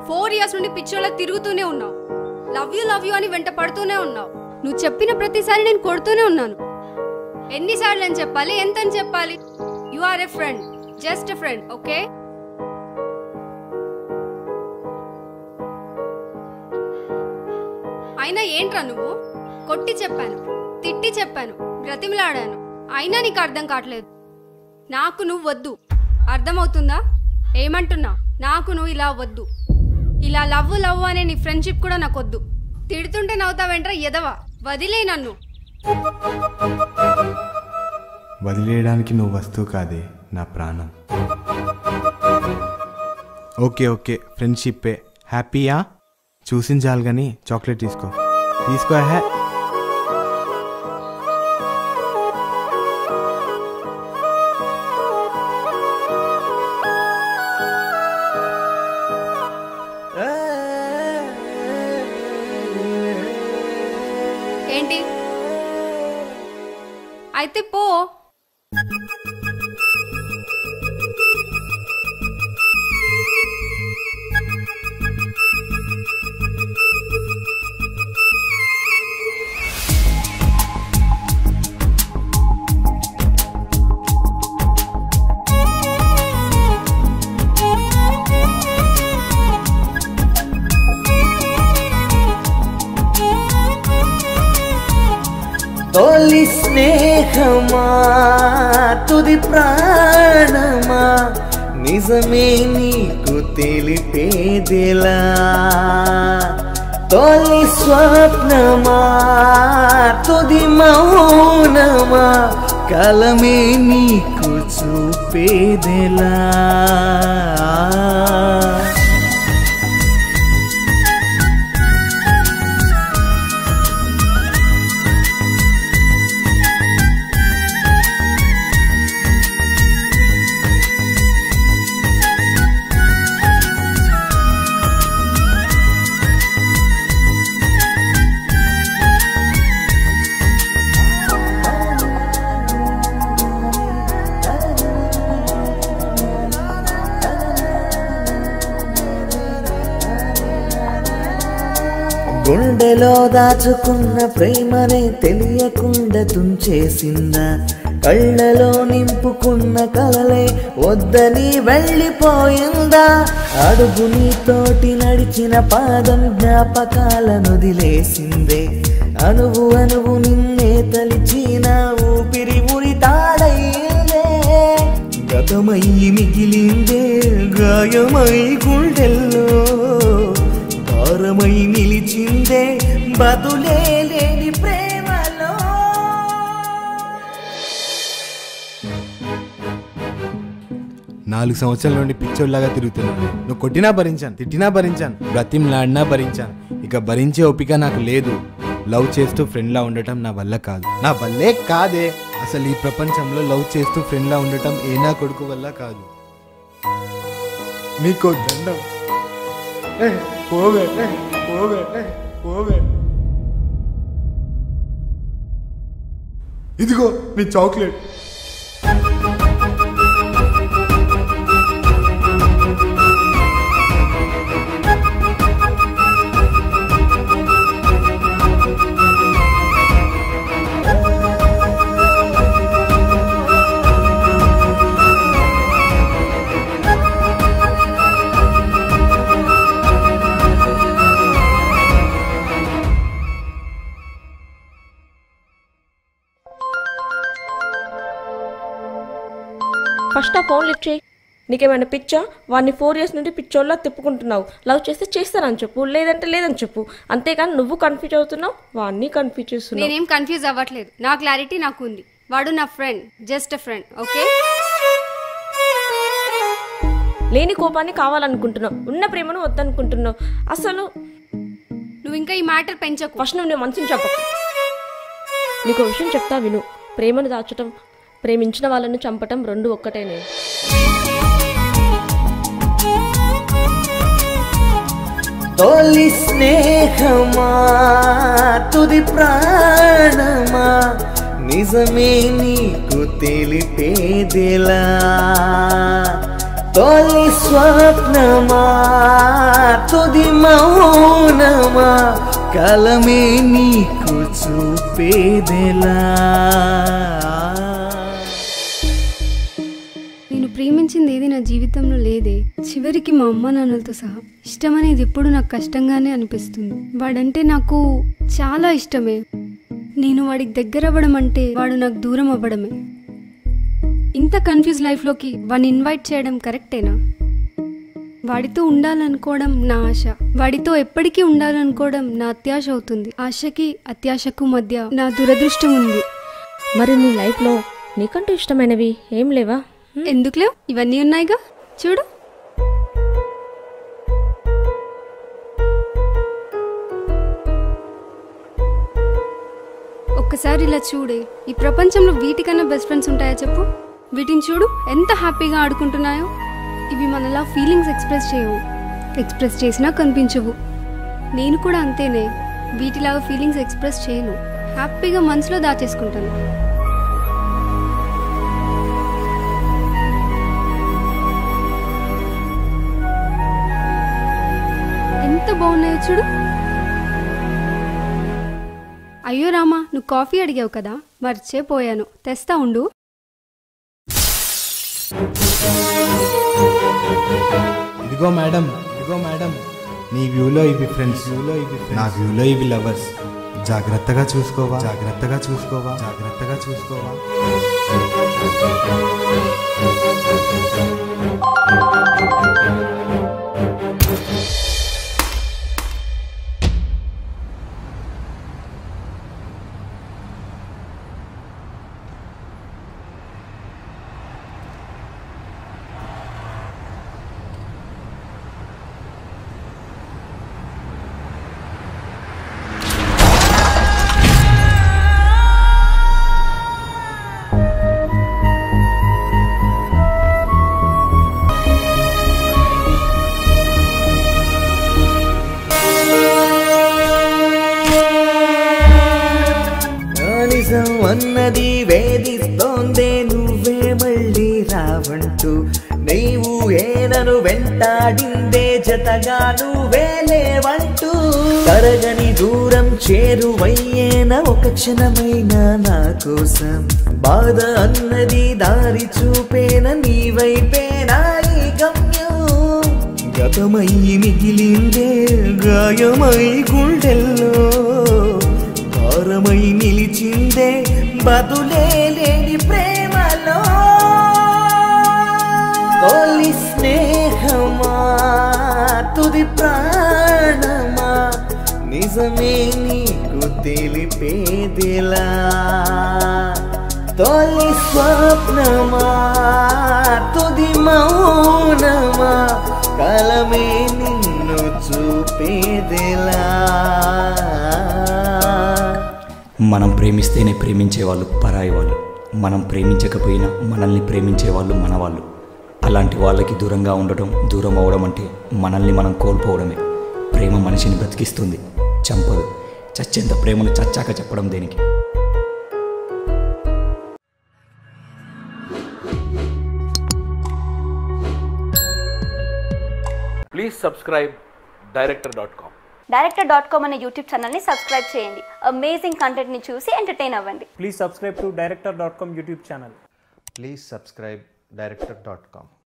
Four years నుండి పిచ్చోళ్ళ తిరుగుతూనే ఉన్నావు లవ్ యూ లవ్ యూ అని వెంట పడుతూనే ఉన్నావు నువ్వు చెప్పిన ప్రతిసారి నేను కొడుతూనే ఉన్నాను ఎన్నిసార్లు అని చెప్పాలి ఎంత అని చెప్పాలి you are a friend just a friend okay అయినా ఏంట్రా నువ్వు కొట్టి చెప్పాను తిట్టి చెప్పాను బ్రతిమలాడాను అయినా నీకు అర్థం కావట్లేదు నాకు నువ్వు వద్దు అర్థమవుతుందా ఏమంటున్నా నాకు నువ్వు ఇలా వద్దు ఇలా లవ్ లవ్ అనే నీ ఫ్రెండ్షిప్ కూడా నాకు వద్దు తిడుతుంటే నవ్వుతావేంట్రా ఎదవా వదిలే నన్ను వదిలేయడానికి నువ్వు వస్తువు కాదే నా ప్రాణం ఓకే ఓకే ఫ్రెండ్షిప్పే హ్యాపీయా చూసించాలి కానీ చాక్లెట్ తీసుకో తీసుకో హే ఏంటి అయితే పో తొలి స్నేహమా తుది ప్రాణమా నిజమే నీకు తెలిపేదిలా తొలి స్వప్నమా తుది మౌనమా కలమే నీకు చూపేదిలా గుండెలో దాచుకున్న ప్రేమనే తెలియకుండా తుంచేసిందా కళ్ళలో నింపుకున్న కలలే వద్దని వెళ్ళిపోయిందా అడుగు నీతోటి నడిచిన పాదం జ్ఞాపకాలను వదిలేసిందే అనువు అనువు నిన్నే తలిచిన ఊపిరి ఉరి తాడయిందే గతమయ్యి మిగిలిందే గాయమై గుండెల్లో భారమై నిలిచిందే బదులే లేని ప్రేమలో నాలుగు సంవత్సరాల నుండి పిచ్చోళ్ళలాగా తిరుగుతున్నాను నువ్వు కొట్టినా భరించాను తిట్టినా భరించాను బ్రతిమలాడినా భరించాను ఇక భరించే ఓపిక నాకు లేదు లవ్ చేస్తూ ఫ్రెండ్లా ఉండటం నా వల్ల కాదు నా వల్లే కాదే అసలు ఈ ప్రపంచంలో లవ్ చేస్తూ ఫ్రెండ్లా ఉండటం ఏ నా కొడుకు వల్ల కాదు నీకో దండం ఏ, పోవే ఏ, పోవే ఏ, పోవే ఇదిగో నీ చాక్లెట్ ఫస్ట్ ఆ ఫోన్ లిఫ్ట్ చేయి నీకేమైనా పిచ్చా వాడిని ఫోర్ ఇయర్స్ నుండి పిచ్చోళ్ళ తిప్పుకుంటున్నావు లవ్ చేస్తే చేస్తానని చెప్పు లేదంటే లేదని చెప్పు అంతేగాని నువ్వు కన్ఫ్యూజ్ అవుతున్నావు వాడిని కన్ఫ్యూజ్ చేస్తున్నావు నేనేం కన్ఫ్యూజ్ అవ్వట్లేదు నా క్లారిటీ నాకు ఉంది వాడు నా friend just a friend okay లేని కోపాన్ని కావాలనుకుంటున్నావు ఉన్న ప్రేమను వద్దనుకుంటున్నావు అసలు నువ్వు ఇంకా ఈ మ్యాటర్ పెంచకు ఫస్ట్ నువ్వు నీ మనసుని చెప్పకు నీకు విషయం చెప్తా విను ప్రేమను దాచటం ప్రేమించిన వాళ్ళని చంపటం రెండు ఒక్కటేనే తొలి స్నేహమా తుది ప్రాణమా నిజమే నీకు తెలిపేదిలా తొలి స్వప్నమా తుది మౌనమా కలమే నీకు చూపేదెలా నేను ప్రేమించింది ఏది నా జీవితంలో లేదే చివరికి మా అమ్మ నాన్నలతో సహా ఇష్టం అనేది ఎప్పుడు నాకు కష్టంగానే అనిపిస్తుంది వాడంటే నాకు చాలా ఇష్టమే నేను వాడికి దగ్గర అవ్వడం అంటే వాడు నాకు దూరం అవ్వడమే ఇంత కన్ఫ్యూజ్ లైఫ్లోకి వాడిని ఇన్వైట్ చేయడం కరెక్టేనా వాడితో ఉండాలనుకోవడం నా ఆశ వాడితో ఎప్పటికీ ఉండాలనుకోవడం నా అత్యాశ అవుతుంది ఆశకి అత్యాశకు మధ్య నా దురదృష్టం ఉంది మరి నీ లైఫ్లో నీకంటూ ఇష్టమైనవి ఏం లేవా ఎందుకులే ఇవన్నీ ఉన్నాయిగా చూడు ఒక్కసారి ఇలా చూడే ఈ ప్రపంచంలో వీటికన్నా బెస్ట్ ఫ్రెండ్స్ ఉంటాయా చెప్పు వీటిని చూడు ఎంత హ్యాపీగా ఆడుకుంటున్నాయో ఇవి మనలా ఫీలింగ్స్ ఎక్స్ప్రెస్ చేయవు ఎక్స్ప్రెస్ చేసినా కనిపించవు నేను కూడా అంతేనే వీటిలాగా ఫీలింగ్స్ ఎక్స్ప్రెస్ చేయను హ్యాపీగా మనసులో దాచేసుకుంటాను ఎంత బాగున్నాయో చూడు అయ్యో రామా నువ్వు కాఫీ అడిగావు కదా మర్చిపోయాను తెస్తా ఉండు ఇదిగో మేడం ఇదిగో మేడం నీ వ్యూలో ఇవి ఫ్రెండ్స్ వ్యూలో ఇవి నా వ్యూలో ఇవి లవర్స్ జాగ్రత్తగా చూసుకోవా జాగ్రత్తగా చూసుకోవా జాగ్రత్తగా చూసుకోవా నిజం అన్నది వేధిస్తోందే నువ్వే మళ్ళీ రావంటూ నీవు ఏనను వెంటాడిందే జతగా నువ్వే లేవంటూ తరగని దూరం చేరువయ్యేన ఒక క్షణమైన నా కోసం బాధ అన్నది దారి చూపేన నీవైపేనా ఈ గమ్యం గతమై మిగిలిందే గాయమై గుండెల్లో భారమై నిలిచిందే బదులే లేని ప్రేమలో తొలి స్నేహమా తుది ప్రాణమా నిజమే నీకు తెలిపేదిలా తొలి స్వప్నమా తుది మౌనమా కలమే నిన్ను చూపేదిలా మనం ప్రేమిస్తేనే ప్రేమించే వాళ్ళు పరాయి వాళ్ళు మనం ప్రేమించకపోయినా మనల్ని ప్రేమించే వాళ్ళు మన వాళ్ళు అలాంటి వాళ్ళకి దూరంగా ఉండటం దూరం అవడం అంటే మనల్ని మనం కోల్పోవడమే ప్రేమ మనిషిని బ్రతికిస్తుంది చంపదు చచ్చేంత ప్రేమను చచ్చాక చెప్పడం దేనికి Please subscribe director.com. Director dot com అనే యూట్యూబ్ ఛానల్ని సబ్స్క్రైబ్ చేయండి అమేజింగ్ కంటెంట్ని చూసి ఎంటర్టైన్ అవ్వండి Please subscribe to director.com YouTube channel. Please subscribe director.com.